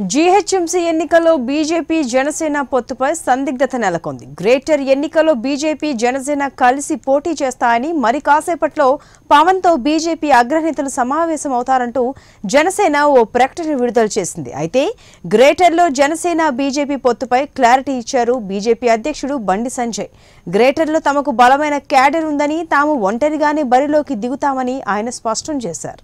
GHMC ఎన్నికల్లో BJP Janasena పొత్తుపై సందిగ్ధత నెలకొంది greater ఎన్నికల్లో బీజేపీ జనసేన కలిసి పోటీ చేస్తాయని మరి కాసేపట్లో పవన్తో బీజేపీ అగ్రనేతలు సమావేశం అవుతారంటూ జనసేన ఓ ప్రకటన విడుదల చేసింది అయితే గ్రేటర్లో జనసేన బీజేపీ పొత్తుపై క్లారిటీ ఇచ్చారు బీజేపీ అధ్యక్షుడు బండి సంజయ్ గ్రేటర్లో తమకు బలమైన క్యాడర్ ఉందని తాము ఒంటరిగానే బరిలోకి దిగుతామని ఆయన స్పష్టం చేశారు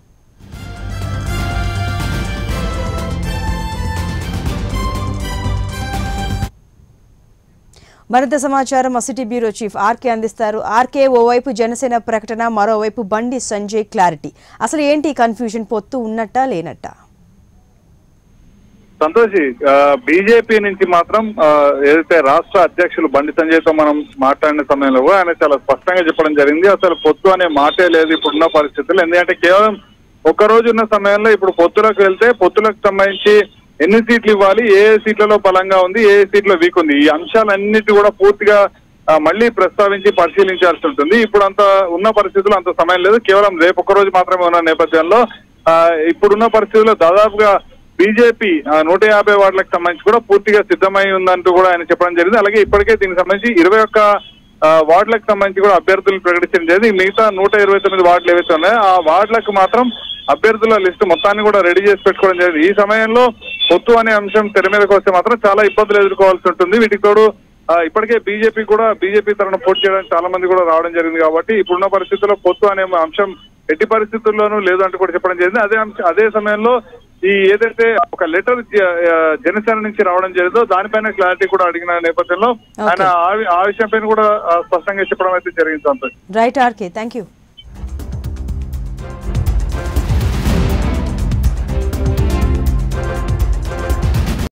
మరింత సమాచారం మా సిటీ బ్యూరో చీఫ్ ఆర్కే అందిస్తారు ఆర్కే ఓవైపు జనసేన ప్రకటన మరోవైపు బండి సంజయ్ క్లారిటీ అసలు ఏంటి కన్ఫ్యూజన్ పొత్తు ఉన్నట్టా లేనట్టా సంతోషి బీజేపీ నుంచి మాత్రం ఆ, ఏదైతే రాష్ట్ర అధ్యక్షులు బండి సంజయ్ తో మనం మాట్లాడిన సమయంలో కూడా ఆయన చాలా స్పష్టంగా చెప్పడం జరిగింది అసలు పొత్తు అనే మాటే లేదు ఇప్పుడున్న పరిస్థితులు ఎందుకంటే కేవలం ఒక రోజు ఉన్న సమయంలో ఇప్పుడు పొత్తులకు వెళ్తే పొత్తులకు సంబంధించి ఎన్ని సీట్లు ఇవ్వాలి ఏ ఏ సీట్లలో బలంగా ఉంది ఏ ఏ సీట్లో వీక్ ఉంది ఈ అంశాలన్నిటి కూడా పూర్తిగా ఆ, మళ్ళీ ప్రస్తావించి పరిశీలించాల్సి ఉంటుంది ఇప్పుడు అంత ఉన్న పరిస్థితులు అంత సమయం లేదు కేవలం రేపు ఒక రోజు మాత్రమే ఉన్న నేపథ్యంలో ఆ, ఇప్పుడున్న పరిస్థితుల్లో దాదాపుగా బీజేపీ నూట యాభై వార్డులకు సంబంధించి కూడా పూర్తిగా సిద్ధమై ఉందంటూ కూడా ఆయన చెప్పడం జరిగింది అలాగే ఇప్పటికే దీనికి సంబంధించి ఇరవై ఒక్క ఆ, వార్డులకు సంబంధించి కూడా అభ్యర్థులు ప్రకటించడం జరిగింది మిగతా నూట ఇరవై తొమ్మిది వార్డులు ఏవైతే ఉన్నాయో ఆ వార్డులకు మాత్రం అభ్యర్థుల లిస్టు మొత్తాన్ని కూడా రెడీ చేసి పెట్టుకోవడం జరిగింది ఈ సమయంలో పొత్తు అనే అంశం తెర మీదకి వస్తే మాత్రం చాలా ఇబ్బందులు ఎదుర్కోవాల్సి ఉంటుంది వీటికి తోడు ఆ, ఇప్పటికే బీజేపీ కూడా బీజేపీ తరఫున పోటీ చేయడానికి చాలా మంది కూడా రావడం జరిగింది కాబట్టి ఇప్పుడున్న పరిస్థితుల్లో పొత్తు అనే అంశం ఎట్టి పరిస్థితుల్లోనూ లేదు అంటూ కూడా చెప్పడం జరిగింది అదే అంశ- అదే సమయంలో ఈ ఏదైతే ఒక లెటర్ జనసేన నుంచి రావడం జరిగిందో దానిపైన క్లారిటీ కూడా అడిగిన నేపథ్యంలో ఆయన ఆ వి- ఆ విషయం పైన కూడా ఆ, స్పష్టంగా చెప్పడం అయితే జరిగింది Santosh right RK thank you